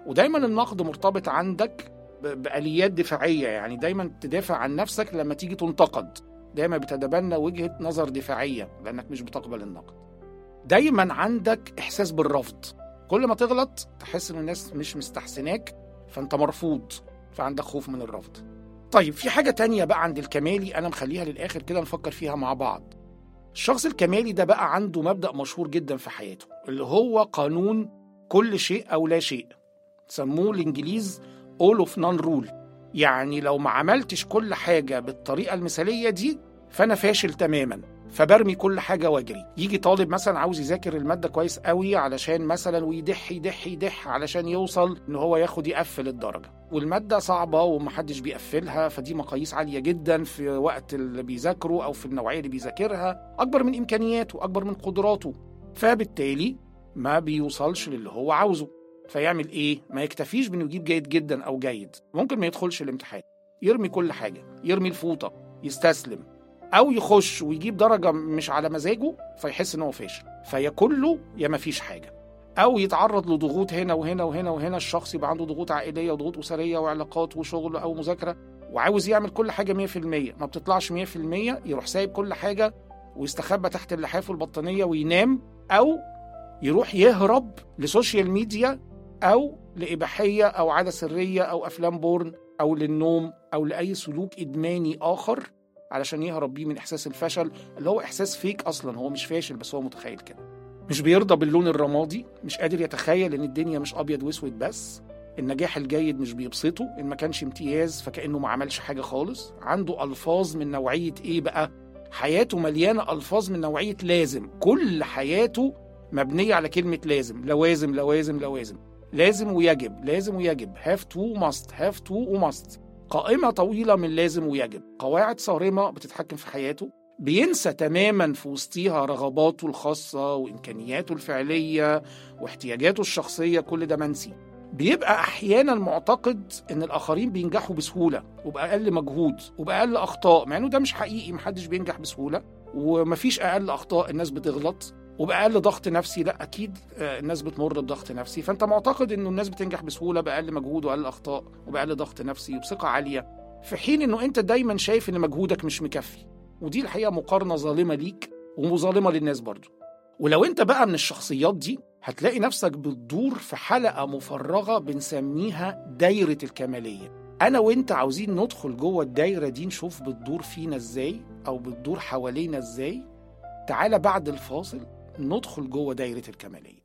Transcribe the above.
ودايما النقد مرتبط عندك ب- بآليات دفاعية يعني دايما تدافع عن نفسك لما تيجي تنتقد دايما بتتبنى وجهة نظر دفاعية لأنك مش بتقبل النقد دايما عندك إحساس بالرفض كل ما تغلط تحس إن الناس مش مستحسناك فأنت مرفوض فعندك خوف من الرفض طيب في حاجة تانية بقى عند الكمالي أنا مخليها للآخر كده نفكر فيها مع بعض الشخص الكمالي ده بقى عنده مبدأ مشهور جدا في حياته اللي هو قانون كل شيء أو لا شيء سموه الإنجليز all of none rule يعني لو ما عملتش كل حاجة بالطريقة المثالية دي فأنا فاشل تماما فبرمي كل حاجة واجري يجي طالب مثلا عاوز يذاكر المادة كويس قوي علشان مثلا ويدح يدح يدح علشان يوصل ان هو ياخد يقفل الدرجة والمادة صعبة ومحدش بيقفلها فدي مقاييس عالية جدا في وقت اللي بيذاكره او في النوعية اللي بيذاكرها اكبر من امكانياته اكبر من قدراته فبالتالي ما بيوصلش للي هو عاوزه فيعمل ايه ما يكتفيش بانه يجيب جيد جدا او جيد ممكن ما يدخلش الامتحان يرمي كل حاجة يرمي الفوطة يستسلم او يخش ويجيب درجه مش على مزاجه فيحس ان هو فاشل فيا كله يا ما فيش حاجه او يتعرض لضغوط هنا وهنا وهنا وهنا الشخص يبقى عنده ضغوط عائليه وضغوط اسريه وعلاقات وشغل او مذاكره وعاوز يعمل كل حاجه 100% ما بتطلعش 100% يروح سايب كل حاجه ويستخبى تحت اللحاف والبطانيه وينام او يروح يهرب لسوشيال ميديا او لاباحيه او عاده سريه او افلام بورن او للنوم او لاي سلوك ادماني اخر علشان يهرب بيه من احساس الفشل اللي هو احساس فيك اصلا هو مش فاشل بس هو متخيل كده مش بيرضى باللون الرمادي مش قادر يتخيل ان الدنيا مش ابيض واسود بس النجاح الجيد مش بيبسطه ان ما كانش امتياز فكانه ما عملش حاجه خالص عنده الفاظ من نوعيه ايه بقى حياته مليانه الفاظ من نوعيه لازم كل حياته مبنيه على كلمه لازم لوازم لوازم لوازم لازم ويجب لازم ويجب have to must have to وماست قائمة طويلة من لازم ويجب قواعد صارمة بتتحكم في حياته بينسى تماما في وسطيها رغباته الخاصة وإمكانياته الفعلية واحتياجاته الشخصية كل ده منسي بيبقى أحيانا معتقد إن الآخرين بينجحوا بسهولة وبأقل مجهود وبأقل أخطاء مع إنه ده مش حقيقي محدش بينجح بسهولة ومفيش أقل أخطاء الناس بتغلط وبأقل ضغط نفسي لا أكيد آه، الناس بتمر بضغط نفسي فأنت معتقد إنه الناس بتنجح بسهولة بأقل مجهود وأقل أخطاء وبأقل ضغط نفسي وبثقة عالية في حين إنه أنت دايما شايف إن مجهودك مش مكفي ودي الحقيقة مقارنة ظالمة ليك ومظالمة للناس برضو ولو أنت بقى من الشخصيات دي هتلاقي نفسك بتدور في حلقة مفرغة بنسميها دايرة الكمالية أنا وأنت عاوزين ندخل جوه الدايرة دي نشوف بتدور فينا إزاي أو بتدور حوالينا إزاي تعالى بعد الفاصل ندخل جوه دايرة الكمالية